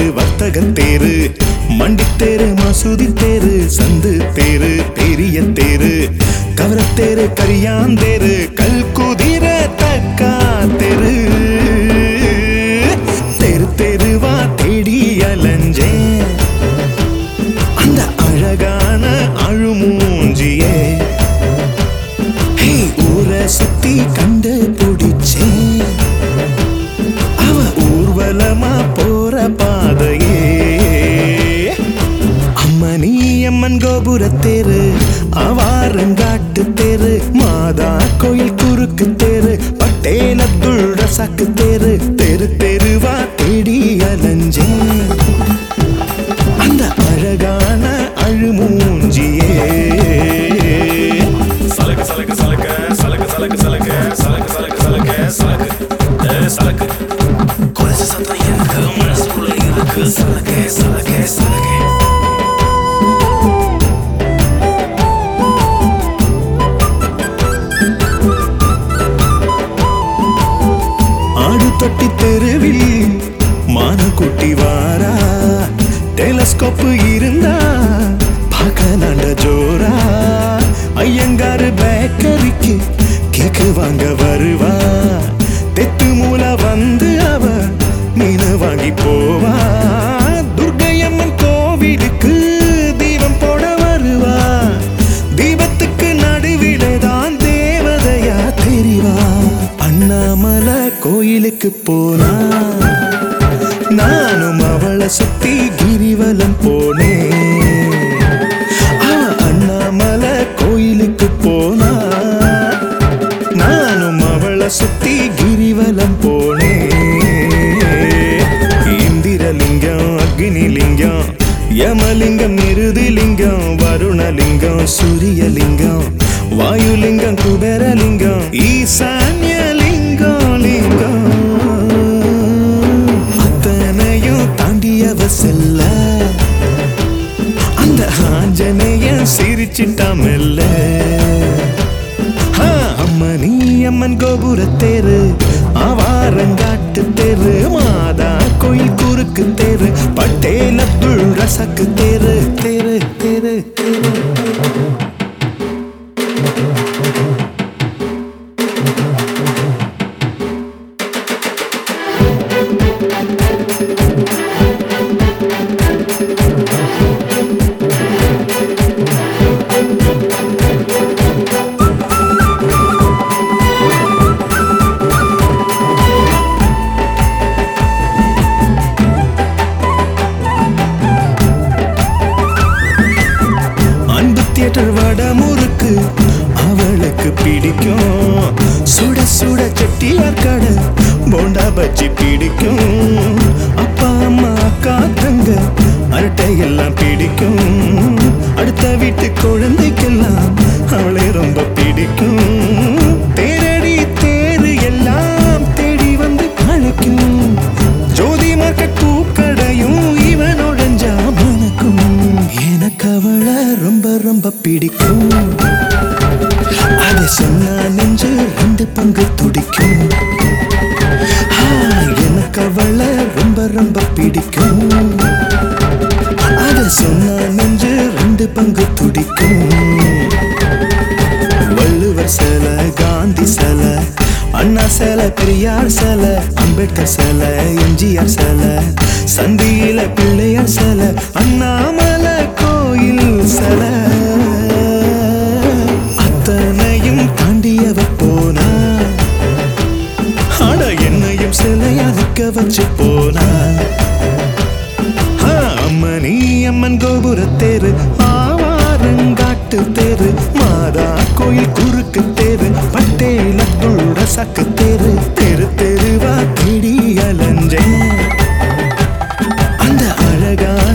வர்த்தக தேரு மண்டி தேரு மசூதி தேரு சந்து தேரு பெரிய தேரு கவரத்தேரு கரியாந்தேரு கல் குதிர தக்கா தெரு தெரு தெருவா தேடி அலைஞ்சேன் அந்த அழகான அழுமூஞ்சியே ஹே, ஊரை சுத்தி கண்டு பிடிச்சேன் அவ ஊர்வலமா போற பாதையே அம்மனி அம்மன் கோபுர தேரு அவாரங்காட்டு தேரு மாதா கோயில் குறுக்கு தேரு பட்டேல் அப்துல் ரசாக்கு தேரு தெரு தெருவா தேடி அலைஞ்சேன் அந்த அழகான அழுமூஞ்சியே சலக்கு சலக்கு சலக்கு சலக்கு சலக்கு சலக்கு சலக்கு சலக்கு சலக்கு சலக்கு ஏ, சலக்கு கொலுசு சத்தம் இருக்கு மனசுக்குள்ள இருக்கு சலக்கு சலக்கு சலக்கு ஆடு தொட்டி தெருவில் மான குட்டி வாரா டெலஸ்கோப் இருந்தா பார்க்கலாண்ட ஜோரா ஐயங்காரு பேக்கரிக்கு கேக்கு வாங்க வருவா தெத்து மூல வந்து அவ மீன் வாங்கி போவா துர்க்கையம்மன் கோவிலுக்கு தீபம் போட வருவா தீபத்துக்கு நடுவிலே தான் தேவதையா தெரிவா அண்ணாமலை கோயிலுக்கு போனா நானும் அவளை சுத்தி கிரிவலம் போனேன் அவ அண்ணாமலை கோயிலுக்கு போனா நானும் அவளை சுத்தி கிரிவலம் போனேன் இந்திரலிங்கம் அக்னிலிங்கம் யமலிங்கம் நிருதிலிங்கம் வருணலிங்கம் சூரியலிங்கம் வாயுலிங்கம் குபேரலிங்கம் ஈசான்யலிங்கம் லிங்கம் அத்தனையும் தாண்டியவ செல்ல அந்த ஆஞ்சநேயன் சிரிச்சிட்டான் மெல்ல ஆ, அம்மனி அம்மன் கோபுர தேரு ஆவாரங்காட்டு தேரு மாதா கோயில் குறுக்கு தேரு பட்டேல் அப்துல் ரசக்கு தேரு தேரு தேரு தேரு அன்பு தியேட்டர் வடமுறுக்கு அவளுக்கு பிடிக்கும் சுட சுட செட்டியார் கடை போண்டா பஜ்ஜி பிடிக்கும் அப்பா அம்மா அக்கா தங்க அரட்டை எல்லாம் பிடிக்கும் அடுத்த வீட்டு குழந்தைக்கெல்லாம் அவளை ரொம்ப பிடிக்கும் தேரடி தேரு எல்லாம் தேடி வந்து அழைக்கும் ஜோதி மார்க்கெட் பூக்கடையும் இவன் உடஞ்சா மணக்கும் எனக்கு அவளை ரொம்ப ரொம்ப பிடிக்கும் அதை சொன்னா நெஞ்சு ரெண்டு பங்கு துடிக்கும் ஆ, எனக்கு அவளை ரொம்ப ரொம்ப பிடிக்கும் அதை சொன்னா நெஞ்சு ரெண்டு பங்கு துடிக்கும் வள்ளுவர் சிலை காந்தி சிலை அண்ணா சிலை பெரியார் சிலை அம்பேத்கர் சிலை எம்ஜிஆர் சிலை சந்தியில பிள்ளையார் சிலை அண்ணாமலை கோயில் சிலை அத்தனையும் தாண்டியவ போனா ஆட என்னையும் சிலையா நிக்க வச்சு போனா ஆ, அம்மனி அம்மன் கோபுர தேரு ஆவாரங்காட்டு தேரு மாதா கோயில் குறுக்கு தேரு பட்டேல் அப்துல் ரசாக்கு தேரு தெரு தெருவா தேடி அலைஞ்சேன் அந்த அழகான